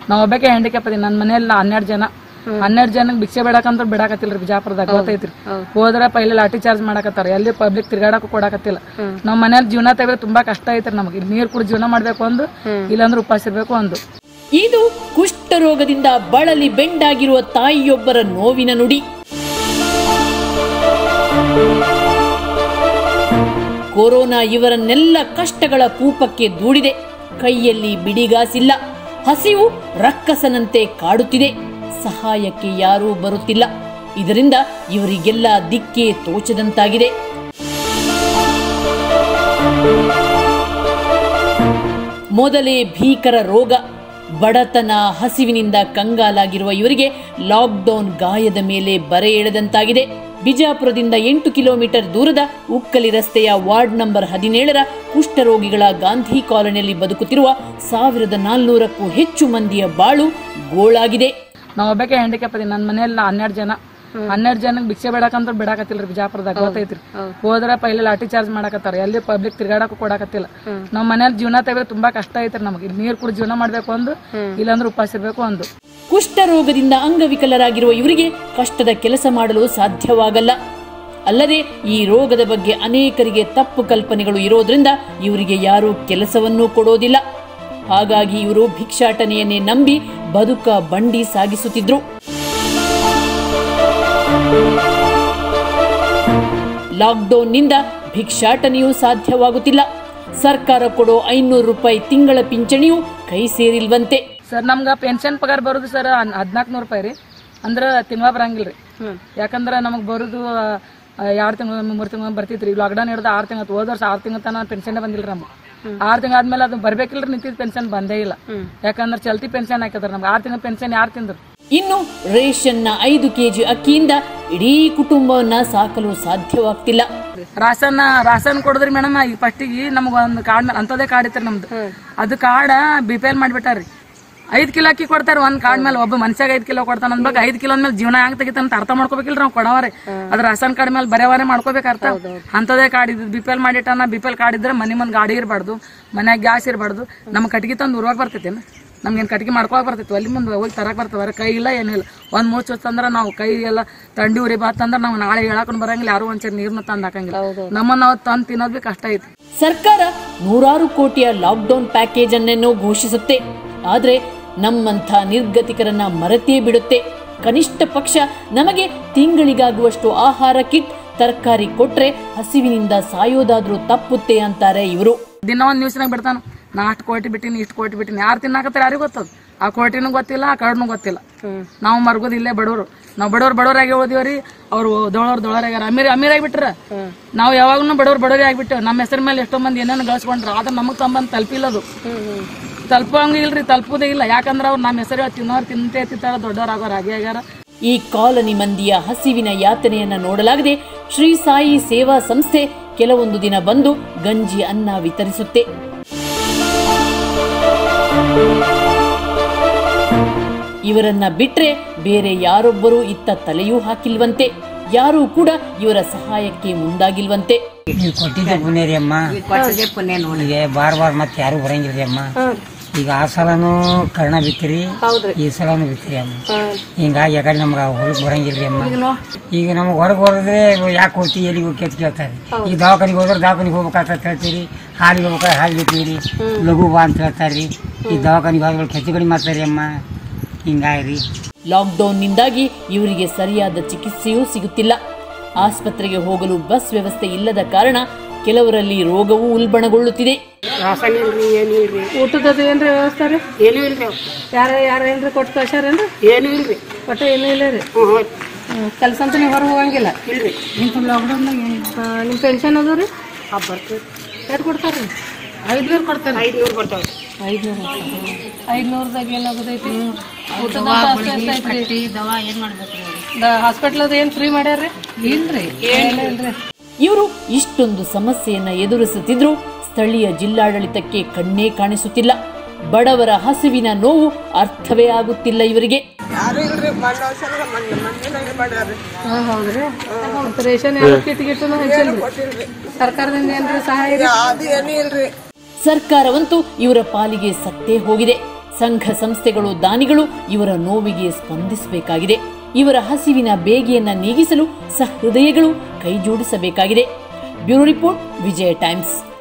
ನಾವ್ ಒಬ್ಬಕ್ಕೆ ಹ್ಯಾಂಡಿಕ್ಯಾಪ್ ಅದೀನಿ ನನ್ನ ಮನೆಯಲ್ಲಿ ಹನ್ನೆರಡು ಜನ ಹನ್ನೆರಡು ಜನಕ್ಕೆ ಭಿಕ್ಷೆ ಬೇಡಕಂತ ಬಿಡಾಕತ್ತಿಲ್ರಿ ಬಿಜಾಪುರದಾಗ ಗೊತ್ತೈತ್ರಿ ಹೋದ್ರ ಪೈಲೆ ಲಾಠಿ ಚಾರ್ಜ್ ಮಾಡಕತ್ತಾರ ಎಲ್ಲಿ ಪಬ್ಲಿಕ್ ತಿರ್ಗಾಡಕ್ಕೂ ಕೊಡಾಕತ್ತಿಲ್ಲ ನಾವ್ ಮನೇಲಿ ಜೀವನ ತೆಗೆದು ತುಂಬಾ ಕಷ್ಟ ಐತ್ರಿ ನಮಗೆ ಇಲ್ಲಿ ನೀರ್ ಕುಡಿ ಜೀವನ ಮಾಡ್ಬೇಕು ಒಂದು ಇಲ್ಲಾಂದ್ರೆ ಉಪವಾಸ ಇರ್ಬೇಕು ಒಂದು ಇದು ಕುಷ್ಠರೋಗದಿಂದ ಬಳಲಿ ಬೆಂಡಾಗಿರುವ ತಾಯಿಯೊಬ್ಬರ ನೋವಿನ ನುಡಿ ಕೊರೋನಾ ಇವರನ್ನೆಲ್ಲ ಕಷ್ಟಗಳ ಕೂಪಕ್ಕೆ ದೂಡಿದೆ ಕೈಯಲ್ಲಿ ಬಿಡಿಗಾಸಿಲ್ಲ ಹಸಿವು ರಕ್ಕಸನಂತೆ ಕಾಡುತ್ತಿದೆ ಸಹಾಯಕ್ಕೆ ಯಾರೂ ಬರುತ್ತಿಲ್ಲ ಇದರಿಂದ ಇವರಿಗೆಲ್ಲ ದಿಕ್ಕೇ ತೋಚದಂತಾಗಿದೆ ಮೊದಲೇ ಭೀಕರ ರೋಗ ಬಡತನ ಹಸಿವಿನಿಂದ ಕಂಗಾಲಾಗಿರುವ ಇವರಿಗೆ ಲಾಕ್ಡೌನ್ ಗಾಯದ ಮೇಲೆ ಬರೆ ಎಳೆದಂತಾಗಿದೆ ಬಿಜಾಪುರದಿಂದ ಎಂಟು ಕಿಲೋಮೀಟರ್ ದೂರದ ಉಕ್ಕಲಿ ರಸ್ತೆಯ ವಾರ್ಡ್ ನಂಬರ್ ಹದಿನೇಳರ ಕುಷ್ಠರೋಗಿಗಳ ಗಾಂಧಿ ಕಾಲೋನಿಯಲ್ಲಿ ಬದುಕುತ್ತಿರುವ ಸಾವಿರದ ನಾಲ್ನೂರಕ್ಕೂ ಹೆಚ್ಚು ಮಂದಿಯ ಬಾಳು ಗೋಳಾಗಿದೆ ನಾವ್ ಒಬ್ಬಕ್ಕೆ ಹ್ಯಾಂಡಿಕ್ಯಾಪ್ ಅದೀನಿ ನನ್ನ ಮನೆಯಲ್ಲಿ ಹನ್ನೆರಡು ಜನ ಹನ್ನೆರಡು ಜನಕ್ಕೆ ಭಿಕ್ಷೆ ಬೇಡಕಂತ ಬಿಡಾಕತ್ತಿಲ್ರಿ ಬಿಜಾಪುರದಾಗ ಗೊತ್ತೈತ್ರಿ ಹೋದ್ರ ಪೈಲೆ ಲಾಠಿ ಚಾರ್ಜ್ ಮಾಡಕತ್ತಾರ ಎಲ್ಲಿ ಪಬ್ಲಿಕ್ ತಿರ್ಗಾಡಕ್ಕೂ ಕೊಡಾಕತ್ತಿಲ್ಲ ನಾವ್ ಮನೇಲಿ ಜೀವನ ತೆಗೆದು ತುಂಬಾ ಕಷ್ಟ ಐತ್ರಿ ನಮಗೆ ಇಲ್ಲಿ ನೀರ್ ಕುಡಿ ಜೀವನ ಮಾಡ್ಬೇಕು ಒಂದು ಇಲ್ಲಾಂದ್ರೆ ಉಪವಾಸ ಇರ್ಬೇಕು ಒಂದು ಕುಷ್ಠರೋಗದಿಂದ ಅಂಗವಿಕಲರಾಗಿರುವ ಇವರಿಗೆ ಕಷ್ಟದ ಕೆಲಸ ಮಾಡಲು ಸಾಧ್ಯವಾಗಲ್ಲ ಅಲ್ಲದೆ ಈ ರೋಗದ ಬಗ್ಗೆ ಅನೇಕರಿಗೆ ತಪ್ಪು ಕಲ್ಪನೆಗಳು ಇರೋದ್ರಿಂದ ಇವರಿಗೆ ಯಾರೂ ಕೆಲಸವನ್ನೂ ಕೊಡೋದಿಲ್ಲ ಹಾಗಾಗಿ ಇವರು ಭಿಕ್ಷಾಟನೆಯನ್ನೇ ನಂಬಿ ಬದುಕ ಬಂಡಿ ಸಾಗಿಸುತ್ತಿದ್ರು ಲಾಕ್ಡೌನ್ನಿಂದ ಭಿಕ್ಷಾಟನೆಯೂ ಸಾಧ್ಯವಾಗುತ್ತಿಲ್ಲ ಸರ್ಕಾರ ಕೊಡೋ ಐನೂರು ರೂಪಾಯಿ ತಿಂಗಳ ಪಿಂಚಣಿಯೂ ಕೈ ಸೇರಿಲ್ವಂತೆ ಸರ್ ನಮ್ಗ ಪೆನ್ಷನ್ ಪಗಾರ ಬರುದು ಸರ್ ಹದಿನಾಲ್ಕು ನೂರು ರೂಪಾಯಿ ರೀ ಅಂದ್ರ ತಿಂಗಳ ಬರಂಗಿಲ್ರಿ ಯಾಕಂದ್ರ ನಮಗ್ ಬರುದು ಎರಡು ತಿಂಗಳು ಮೂರು ತಿಂಗಳು ಬರ್ತಿತ್ರಿ ಲಾಕ್ಡೌನ್ ಹಿಡಿದು ಆರು ತಿಂಗಳು ಹೋದ ವರ್ಷ ಆರು ತಿಂಗಳ ತನಕ ಪೆನ್ಷನ್ ಬಂದಿಲ್ರಿ ನಮ್ಗೆ ಆರು ತಿಂಗಳ ಆದ್ಮೇಲೆ ಅದು ಬರ್ಬೇಕಿಲ್ರಿ ನಿಂತಿದ್ ಪೆನ್ಷನ್ ಬಂದೇ ಇಲ್ಲ ಯಾಕಂದ್ರ ಚಲ್ತಿ ಪೆನ್ಷನ್ ಹಾಕಿದ್ರ ನಮ್ಗೆ ಆರು ತಿಂಗಳ ಪೆನ್ಷನ್ ಯಾರು ತಿಂದ್ರು ಇನ್ನು ರೇಷನ್ನ ಐದು ಕೆಜಿ ಅಕ್ಕಿಯಿಂದ ಇಡೀ ಕುಟುಂಬವನ್ನ ಸಾಕಲು ಸಾಧ್ಯವಾಗ್ತಿಲ್ಲ ರಾಸನ್ ರಾಸನ್ ಕೊಡದ್ರಿ ಮೇಡಮ್ ಈಗ ಫಸ್ಟಿಗೆ ನಮ್ಗೆ ಒಂದು ಕಾರ್ಡ್ ಮೇಲೆ ಅಂತದೇ ಕಾರ್ಡ್ ಇತ್ತು ನಮ್ದು ಅದು ಕಾರ್ಡ್ ಬಿ ಪಿ ಎಲ್ ಮಾಡಿಬಿಟ್ಟಾರಿ ಐದ್ ಕಿಲೋ ಅಕ್ಕಿ ಕೊಡ್ತಾರ ಒಂದ್ ಕಾರ್ಡ್ ಮೇಲೆ ಒಬ್ಬ ಮನುಷ್ಯಾಗ ಐದ್ ಕಿಲೋ ಕೊಡ್ತಾನ ಅಂದ್ಬೇಕು ಐದ್ ಕಿಲೋ ಮೇಲೆ ಜೀವನ ಹೆಂಗ್ ತೆಗಿತಾನ ಅರ್ಥ ಮಾಡ್ಕೋಬೇಕಿಲ್ರಿ ನಾವು ಕೊಡವಾರೆ ಅದ್ ರಾಸನ್ ಕಾರ್ಡ್ ಮೇಲೆ ಬರೆವಾರೆ ಮಾಡ್ಕೋಬೇಕು ಅರ್ಥ ಅಂತದೇ ಕಾರ್ಡ್ ಇದ್ದು ಬಿ ಪಿ ಎಲ್ ಮಾಡಿಟ್ಟಾನ ಬಿ ಪಿ ಎಲ್ ಕಾರ್ಡ್ ಇದ್ರೆ ಮನೆ ಮುಂದ್ ಗಾಡಿ ಇರಬಾರ್ದು ಮನ್ಯಾಗ ಗ್ಯಾಸ್ ಇರಬಾರ್ದು ನಮ್ ಕಟ್ಗಿ ತಂದು ಉರ್ವಾಗ ಬರ್ತೈತೇನು ನಮ್ಗೇನ್ ಕಟ್ಗೆ ಮಾಡ್ಕೊಳಕ್ ಬರ್ತೈತಿ ಅಲ್ಲಿ ಮುಂದೆ ಹೋಗಿ ತರಕ್ ಬರ್ತದ ಕೈ ಇಲ್ಲ ಏನಿಲ್ಲ ಒಂದ್ ಮೂರ್ ಚುಚ್ಚಂದ್ರ ನಾವು ಕೈ ಎಲ್ಲ ತಂಡಿ ಉರಿ ಬಾತಂದ್ರ ನಾವು ನಾಳೆ ಹೇಳಕೊಂಡ್ ಬರಂಗಿಲ್ಲ ಯಾರು ಒಂದ್ಸರಿ ನೀರ್ನ ತಂದ್ ಹಾಕಂಗಿಲ್ಲ ನಮ್ಮನ್ನ ನಾವು ತಂದ್ ತಿನ್ನೋದ್ ಬಿ ಕಷ್ಟ ಐತಿ ಸರ್ಕಾರ ನೂರಾರು ಕೋಟಿಯ ಲಾಕ್ಡೌನ್ ಪ್ಯಾಕೇಜ್ ಅನ್ನೇನೋ ಘೋಷಿಸುತ್ತೆ ಆದ್ರೆ ನಮ್ಮಂಥ ನಿರ್ಗತಿಕರನ್ನ ಮರೆತೇ ಬಿಡುತ್ತೆ ಕನಿಷ್ಠ ಪಕ್ಷ ನಮಗೆ ತಿಂಗಳಿಗಾಗುವಷ್ಟು ಆಹಾರ ಕಿಟ್ ತರಕಾರಿ ಕೊಟ್ರೆ ಹಸಿವಿನಿಂದ ಸಾಯೋದಾದ್ರೂ ತಪ್ಪುತ್ತೆ ಅಂತಾರೆ ಇವರು ದಿನ ಒಂದ್ ನ್ಯೂಸ್ನಾಗ ಬಿಡ್ತಾನ ನಾ ಅಷ್ಟು ಕೋಟಿ ಬಿಟ್ಟಿನಿ ಇಷ್ಟು ಕೋಟಿ ಬಿಟ್ಟಿನಿ ಯಾರು ತಿನ್ನಾಕತ್ತಾರ ಯಾರಿಗೂ ಗೊತ್ತದ ಆ ಕೋಟಿನೂ ಗೊತ್ತಿಲ್ಲ ಆ ಕಾರ್ಡ್ನು ಗೊತ್ತಿಲ್ಲ ನಾವು ಮರ್ಗೋದು ಇಲ್ಲೇ ಬಡವರು ನಾವು ಬಡವ್ರು ಬಡವರಾಗಿ ಹೋದಿವ್ರಿ ಅವ್ರು ದೊಳವ್ರು ದೊಳರಾಗ್ಯಾರ ಅಮೀರ್ ಅಮೀರ್ ಆಗಿಬಿಟ್ರ ನಾವು ಯಾವಾಗ್ಲೂ ಬಡವ್ರು ಬಡವರೇ ಆಗ್ಬಿಟ್ಟು ನಮ್ಮ ಹೆಸರ ಮೇಲೆ ಎಷ್ಟೋ ಮಂದಿ ಏನೇನು ಗಳಿಸ್ಕೊಂಡ್ರ ಆದ್ರೆ ನಮಗ್ ತಂಬಂದ್ ತಲುಪಿಲ್ಲ ಅದು ತಲುಪಂಗ ಇಲ್ರಿ ತಲುಪುದೇ ಇಲ್ಲ ಯಾಕಂದ್ರ ಅವ್ರು ನಮ್ಮ ಹೆಸರು ತಿನ್ನೋರು ತಿಂತೇ ತಿಂತಾರ ದೊಡ್ಡವ್ರಾಗೋರು ಹಾಗೆ ಆಗ್ಯಾರ ಈ ಕಾಲನಿ ಮಂದಿಯ ಹಸಿವಿನ ಯಾತನೆಯನ್ನ ನೋಡಲಾಗದೆ ಶ್ರೀ ಸಾಯಿ ಸೇವಾ ಸಂಸ್ಥೆ ಕೆಲವೊಂದು ದಿನ ಬಂದು ಗಂಜಿ ಅನ್ನ ವಿತರಿಸುತ್ತೆ ಇವರನ್ನ ಬಿಟ್ರೆ ಬೇರೆ ಯಾರೊಬ್ಬರೂ ಇತ್ತ ತಲೆಯೂ ಹಾಕಿಲ್ವಂತೆ ಯಾರೂ ಕೂಡ ಇವರ ಸಹಾಯಕ್ಕೆ ಮುಂದಾಗಿಲ್ವಂತೆ ನೀವು ಕೊಟ್ಟಿದ್ದೆ ಪುಣ್ಯ ರೀ ಅಮ್ಮ ಈಗ ಬಾರ್ ಬಾರ್ ಮತ್ತೆ ಯಾರು ಬರಂಗಿಲ್ರಿ ಅಮ್ಮ ಈಗ ಆ ಸಲನು ಕರ್ಣ ಬಿತ್ತಿರಿ ಈ ಸಲನು ಬಿತ್ತಿರಿ ಅಮ್ಮ ಹಿಂಗಾಗಿ ಯಾಕಂದ್ರೆ ನಮ್ಗೆ ಹೊಲಕ್ ಬರಂಗಿಲ್ರಿ ಅಮ್ಮ ಈಗ ನಮ್ಗೆ ಹೊರಗೆ ಹೋದ್ರೆ ಯಾಕೆ ಹೋಗ್ತಿ ಎಲ್ಲಿಗೆ ಹೋಗಿ ಕೆತ್ ಕೇಳ್ತಾರೆ ಈಗ ದವಾಖಾನಿಗೆ ಹೋದ್ರೆ ದವಾಖಾನಿಗೆ ಹೋಗ್ಬೇಕಂತ ಹೇಳ್ತೀರಿ ಹಾಲಿಗೆ ಹೋಗ್ಬೇಕಾದ್ರೆ ಹಾಲು ಬಿತ್ತೀರಿ ಲಘು ಬಾ ಅಂತ ಹೇಳ್ತಾರ್ರಿ ಈ ದವಾಖಾನಿಗೆ ಹೋದ್ರೆ ಹೆಚ್ಚು ಕಡಿಮೆ ಮಾಡ್ತಾರೆ ಅಮ್ಮ ಹಿಂಗಾಗಿ ಲಾಕ್ಡೌನ್ನಿಂದಾಗಿ ಇವರಿಗೆ ಸರಿಯಾದ ಚಿಕಿತ್ಸೆಯೂ ಸಿಗುತ್ತಿಲ್ಲ ಆಸ್ಪತ್ರೆಗೆ ಹೋಗಲು ಬಸ್ ವ್ಯವಸ್ಥೆ ಇಲ್ಲದ ಕಾರಣ ಕೆಲವರಲ್ಲಿ ರೋಗವೂ ಉಲ್ಬಣಗೊಳ್ಳುತ್ತಿದೆ ರಾಸಾಯನ ಇಲ್ರಿ ಏನು ಇಲ್ರಿ ಊಟದ ಏನ್ರಿ ವ್ಯವಸ್ಥೆ ರೀ ಏನು ಇಲ್ರಿ ಯಾರ ಯಾರ ಏನ್ರಿ ಕೊಟ್ಟು ಕಳ್ಸ್ಯಾರೇನ್ರಿ ಏನು ಇಲ್ರಿ ಒಟ್ಟು ಏನೂ ಇಲ್ಲ ರೀ ಹ್ಞೂ ಹ್ಞೂ ಕೆಲಸ ಅಂತ ನೀವು ಹೊರಗೆ ಹೋಗಂಗಿಲ್ಲ ಇಲ್ರಿ ನಿಮ್ಮ ಪೆನ್ಷನ್ ಅದು ರೀ ಹಬ್ಬ ಬರ್ತದೆ ಎಷ್ಟು ಕೊಡ್ತಾರೆ ರೀ ಐದ್ನೂರು ಕೊಡ್ತಾರೆ ಐದುನೂರು ಬರ್ತಾವೆ ಐದ್ನೂರು ಐದ್ನೂರದಾಗ ಏನಾಗೋದೈತಿ ಊಟದ ಅಷ್ಟೇ ಅಷ್ಟೇ ಐತ್ರಿ ಹಾಸ್ಪಿಟ್ಲ್ ಅದು ಏನು ಫ್ರೀ ಮಾಡ್ಯಾರ್ರಿ ಇಲ್ರಿ ಏನಿಲ್ರಿ ಇವರು ಇಷ್ಟೊಂದು ಸಮಸ್ಯೆಯನ್ನ ಎದುರಿಸುತ್ತಿದ್ರೂ ಸ್ಥಳೀಯ ಜಿಲ್ಲಾಡಳಿತಕ್ಕೆ ಕಣ್ಣೇ ಕಾಣಿಸುತ್ತಿಲ್ಲ ಬಡವರ ಹಸಿವಿನ ನೋವು ಅರ್ಥವೇ ಆಗುತ್ತಿಲ್ಲ ಇವರಿಗೆ ಹಾ ಹೌದ್ರಿ ಮತ್ತೆ ರೇಷನ್ ಯಾವ ಕಿಟ್ ಗಿಟ್ಟನು ಹಂಚಿಲ್ರಿ ಸರ್ಕಾರದಿಂದ ಏನ್ರಿ ಸಹಾಯ ಇದೆ? ಸರ್ಕಾರವಂತೂ ಇವರ ಪಾಲಿಗೆ ಸತ್ತೇ ಹೋಗಿದೆ ಸಂಘ ಸಂಸ್ಥೆಗಳು ದಾನಿಗಳು ಇವರ ನೋವಿಗೆ ಸ್ಪಂದಿಸಬೇಕಾಗಿದೆ ಇವರ ಹಸಿವಿನ ಬೇಗೆಯನ್ನ ನೀಗಿಸಲು ಸಹೃದಯಗಳು ಕೈಜೋಡಿಸಬೇಕಾಗಿದೆ ಬ್ಯೂರೋ ರಿಪೋರ್ಟ್ ವಿಜಯ ಟೈಮ್ಸ್